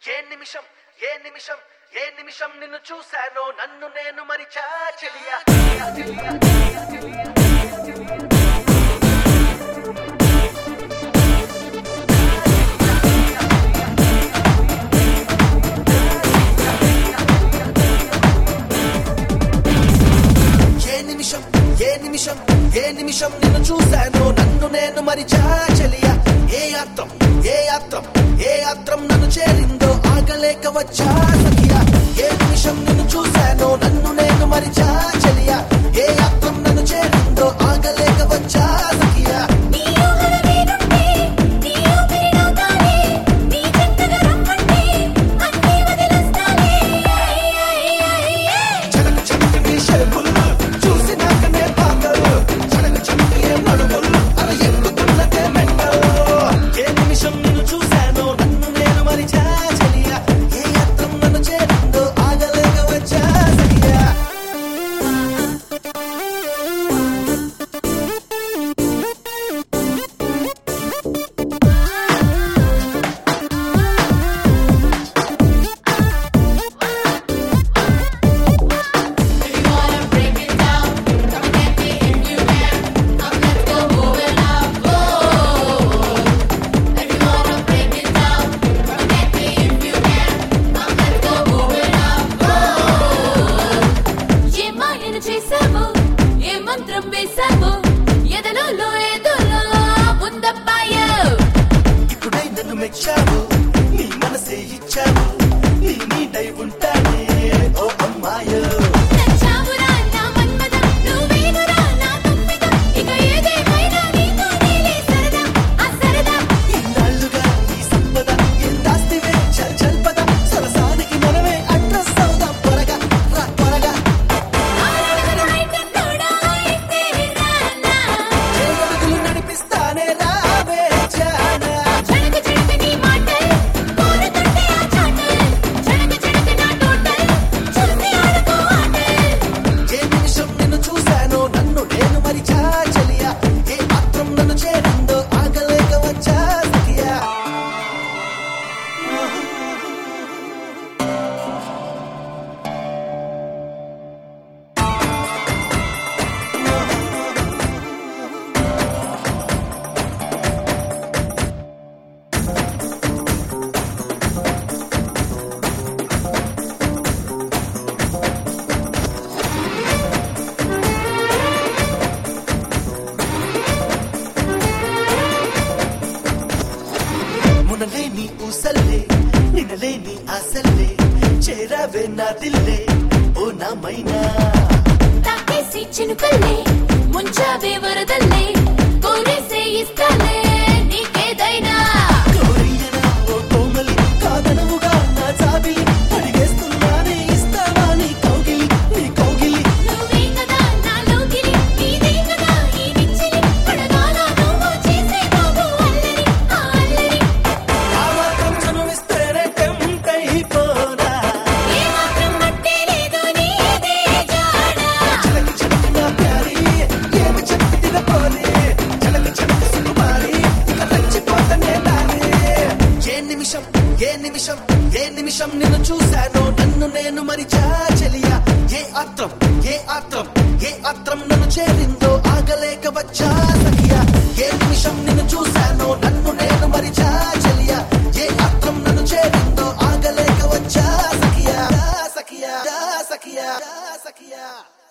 ఏ నిమిషం ఏ నిమిషం ఏ నిమిషం నిన్ను చూశానో నన్ను నేను మరిచా చెలియా ఏ నిమిషం ఏ నిమిషం ఏ నిమిషం నిన్ను చూశానో నన్ను నేను మరిచా చెలియా ఏ యాత్రం ఏ యాత్రం ఏ యాత్రం నన్ను చేరిందో ఆగలేక వచ్చా సఖియా ఏ నిమిషం నిన్ను చూశానో నన్ను నేను మరిచా చెలియా ఏ యాత్రం నన్ను చేరిందో ఆగలేక వచ్చా సఖియా నీ ఊహల మీదుంటే నీ ఊపిరినవుతానే నీ చెంతగా రమ్మంటే అన్నీ వదిలేస్తానే చలక చలక నీ షేపులు చూసి నాకనే పాకలు చలక చలక ఏ నడుములు అర ఎక్కుతున్నదే మెంటలు ఏ నిమిషం నిన్ను చూశానో నన్ను నేను మరిచా చెలియా ఏ యాత్రం నన్ను చేరిందో ఆగలేక వచ్చా సఖియా ఏ మాయను చేశావు ఏ మంత్రం వేశావు ఎదలో ఏదోలో ఉందబ్బాయో ఇప్పుడై నన్ను మెచ్చావు నీ మనసే ఇచ్చావు నీ నీడై ఉంటానే ఓ అమ్మాయో నచ్చావురా నా మన్మద నువ్వేనురా నా తప్పిద ఇక ఏదేమైనా నీతో నీలే సరదా ఆ సరదా ఇన్నాళ్ళుగా నీ సంపద ఎందాస్తివే చల్ చల్ పద సరసానికి మనమే అడ్రస్ అవుదాం త్వరగా రా త్వరగా ఆరడుగుల ఐటెం తోడా అయితే రానా ఏడుగులు నడిపిస్తానే రావే జానా జడక జడక నీ మాటల్ కోరుతుంటే ఆ చాటల్ జడక జడక నా టోటల్ చూసి ఆడుకో ఆటల్ ఏ నిమిషం నిన్ను చూశానో నన్ను నేను మరిచా చెలియా ఏ మాత్రం నన్ను చేరిందో ఆగలేక వచ్చా సఖియా మునలేని ఊసల్లే నినలేని ఆసల్లే చేరావే నా దిల్లే ఓ నా మైనా తాకేసి చినుకల్లే ముంచావే వరదల్లే కోరేసే ఇస్తాలే నీకేదైనా కోరియనా ఓ కోమలి కాదనవుగా నా చాబిలి అడిగేస్తున్నానే ఇస్తావా నీ కౌగిలి నీ కౌగిలి నువ్వే కదా నాలోకిలి నీదే కదా ఈ విచ్చిలి పడగాల నువ్వు చేసే బాబు అల్లరి ఆ అల్లరి ఆ మాత్రం చనువిస్తేనే టెంప్ట్ అయిపోనా ఏ మాత్రం మట్టే లేదు నీదే జాడా చలక చలక నా ప్యారి ఏమి చెప్పి తినపోని చలక చలక సుకుమారి ఇక రెచ్చిపోతనే నాని ఏ నిమిషం ఏ నిమిషం ఏ నిమిషం నిన్ను చూశానో నన్ను నేను మరిచా చెలియా ఏ ఆత్రం ఏ ఆత్రం ఏ ఆత్రం నన్ను చేరిందో ఆగలేక వచ్చా సఖియా ఏ నిమిషం నిన్ను చూశానో నన్ను నేను మరిచా చెలియా ఏ ఆత్రం నన్ను చేరిందో ఆగలేక వచ్చా సఖియా సఖియా సఖియా సఖియా